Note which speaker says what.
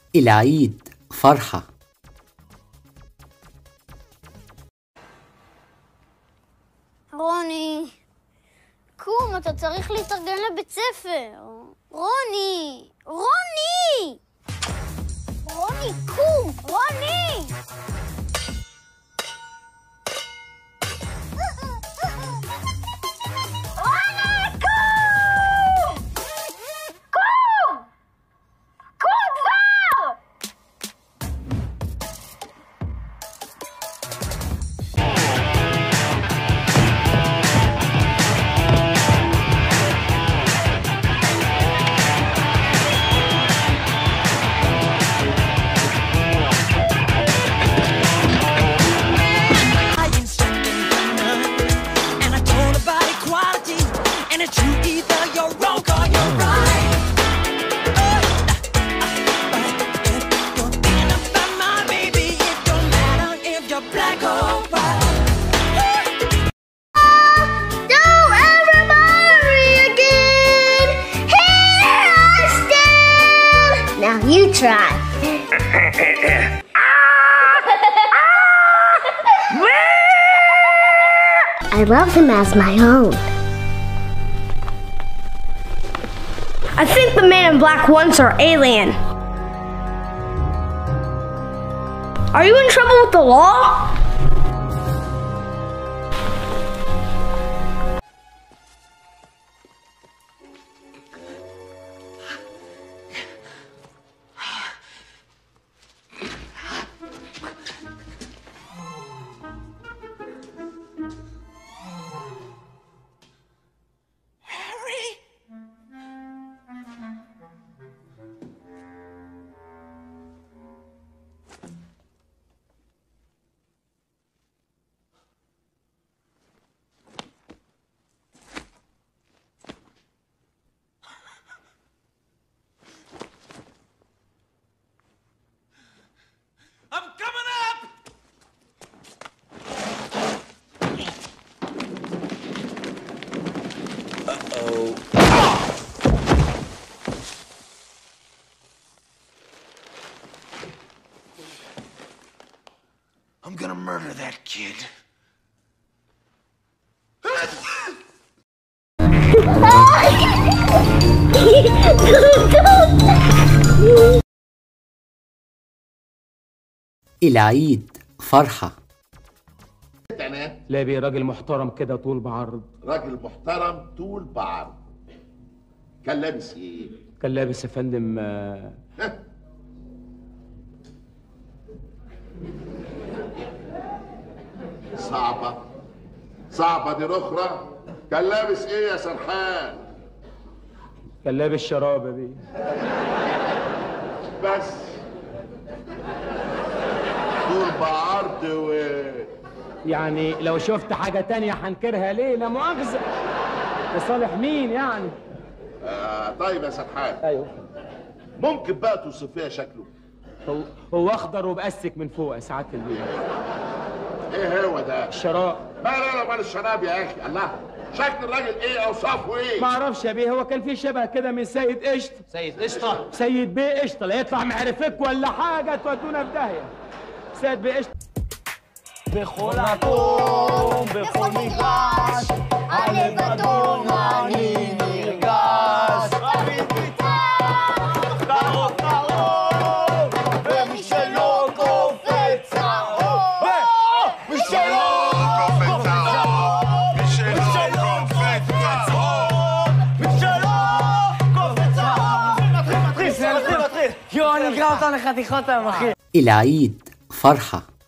Speaker 1: العيد فرحة
Speaker 2: רוני, קום, אתה צריך להתארגן לבית ספר. רוני! רוני! רוני, קום! רוני! רוני, קום! קום! קום כבר!
Speaker 3: I ain't second to none. And I told about equality. And it's you either you're wrong or you're right. If you're thinking about my baby, it don't matter if you're black or white.
Speaker 2: Don't ever bother me again. Here I stand. Now you try. I love him as my own.
Speaker 4: I think the man in black wants our alien. Are you in trouble with the law?
Speaker 3: Harry! I'm coming up!
Speaker 5: I'm gonna murder that kid.
Speaker 1: العيد فرحة
Speaker 6: عناد
Speaker 7: لابي راجل محترم كده طول بعرض
Speaker 6: راجل محترم طول بعرض كان لابس ايه؟
Speaker 7: كان لابس يا فندم آه،
Speaker 6: صعبة صعبة دي رخرة كان لابس ايه يا سرحان؟
Speaker 7: كان لابس شراب يا بيه
Speaker 6: بس طول بعرض و
Speaker 7: يعني لو شفت حاجة تانية هنكرها ليه لا مؤاخذة لصالح مين يعني
Speaker 6: آه طيب يا سرحان
Speaker 7: ايوه
Speaker 6: ممكن بقى توصفيها شكله
Speaker 7: هو هو اخضر وبأسك من فوق يا سعادة البيه
Speaker 6: ايه هو ده؟
Speaker 7: الشراب
Speaker 6: ما لا لا مال الشراب يا اخي الله شكل الراجل ايه اوصافه ايه؟
Speaker 7: ما اعرفش يا بيه هو كان في شبه كده من سيد قشطة
Speaker 5: سيد قشطة
Speaker 7: سيد بيه قشطة لا يطلع معرفك ولا حاجة تودونا في داهية سيد بيه قشطة
Speaker 2: בכל מגרש, הלבדון אני נרגש. רביב ביטן, קרוב קרוב, ומי שלא קופץ צהוב, מי שלא קופץ צהוב, מי שלא קופץ צהוב, מי שלא קופץ צהוב. מתחיל, מתחיל, מתחיל, מתחיל.
Speaker 4: יואו, אני אקרא אותם לחתיכות היום, אחי.
Speaker 1: العيد فرحة